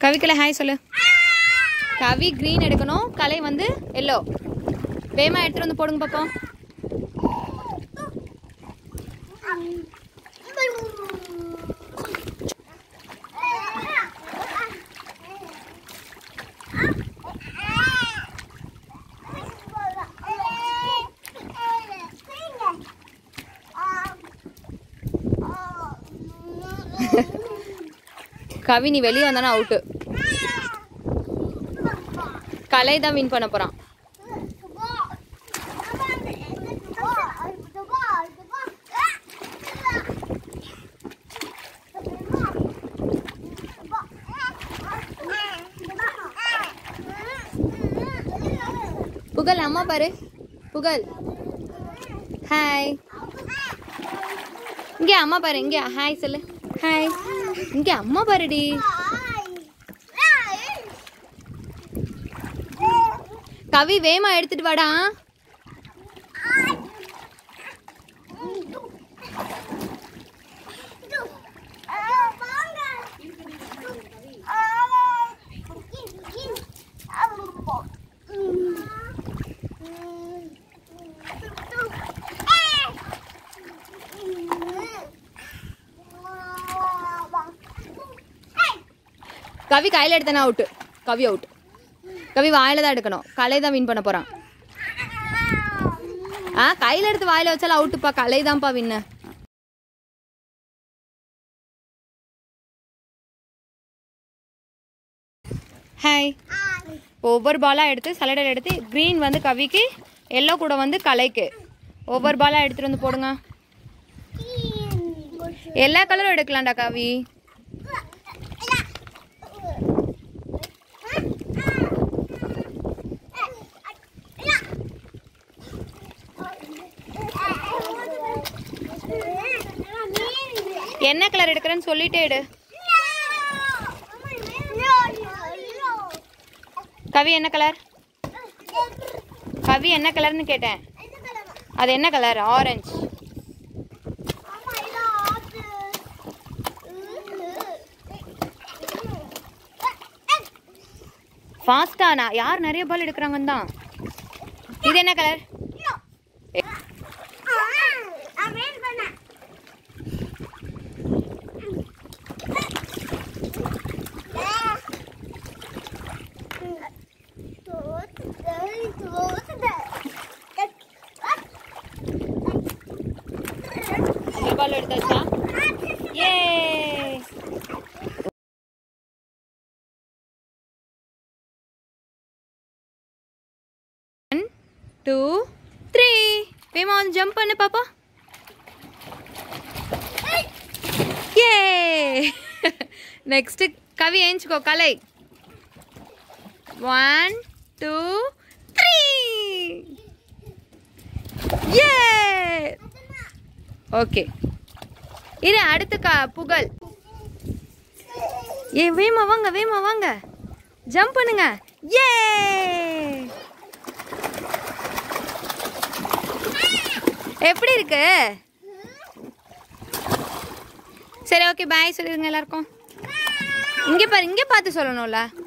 கவிக்கலை hi சொல்லு கவி green எடுக்கணும் கலை வந்து எல்லோ வேமா எடுத்துட்டு வந்து போடுங்க பாப்போம் கவி நீ வெளியே வந்தானா அவுட்டு கலை தான் வின் பண்ண போறான் புகழ் அம்மா பாரு புகழ் ஹாய் இங்க அம்மா பாரு இங்க ஹாய் சொல்லு ஹாய் இங்க அம்மா பாருடி கவி வேமா எடுத்துட்டு வாடா கவி கையில எடுத்தனா அவுட்டு கவி அவுட் கவி வாயில தான் எடுக்கணும் கலை தான் வின் பண்ண போறான் ஆ கையில எடுத்து வாயில வச்சாலும் அவுட்டுப்பா கலை தான்ப்பா வின்னு ஹாய் ஒவ்வொரு பாலாக எடுத்து சலடர் எடுத்து க்ரீன் வந்து கவிக்கு எல்லோ கூட வந்து கலைக்கு ஒவ்வொரு பாலாக எடுத்துட்டு வந்து போடுங்க எல்லா கலரும் எடுக்கலாம்டா கவி என்ன கலர் எடுக்கிறேன்னு சொல்லிட்டே எடு கவி என்ன கலர் கவி என்ன கலர்னு கேட்டேன் அது என்ன கலர் ஆரஞ்சு ஃபாஸ்டா நான் யார் நிறைய பால் எடுக்கிறாங்கன்னு தான் இது என்ன கலர் பால் எடுத்தாச்சா ஏ ஒன் டூ த்ரீ வேமா வந்து ஜம்ப் பண்ணு பாப்பா ஏ நெக்ஸ்ட் கவி ஏஞ்சுக்கோ கலை ஒன் டூ த்ரீ ஏ ஓகே இரு அடுத்து கா புகழ் ஏ வேமா வாங்க வேமா வாங்க ஜம்ப் பண்ணுங்க ஏ எப்படி இருக்கு சரி ஓகே பாய் சொல்லிருங்க எல்லாருக்கும் இங்க பாரு இங்க பார்த்து சொல்லணும்ல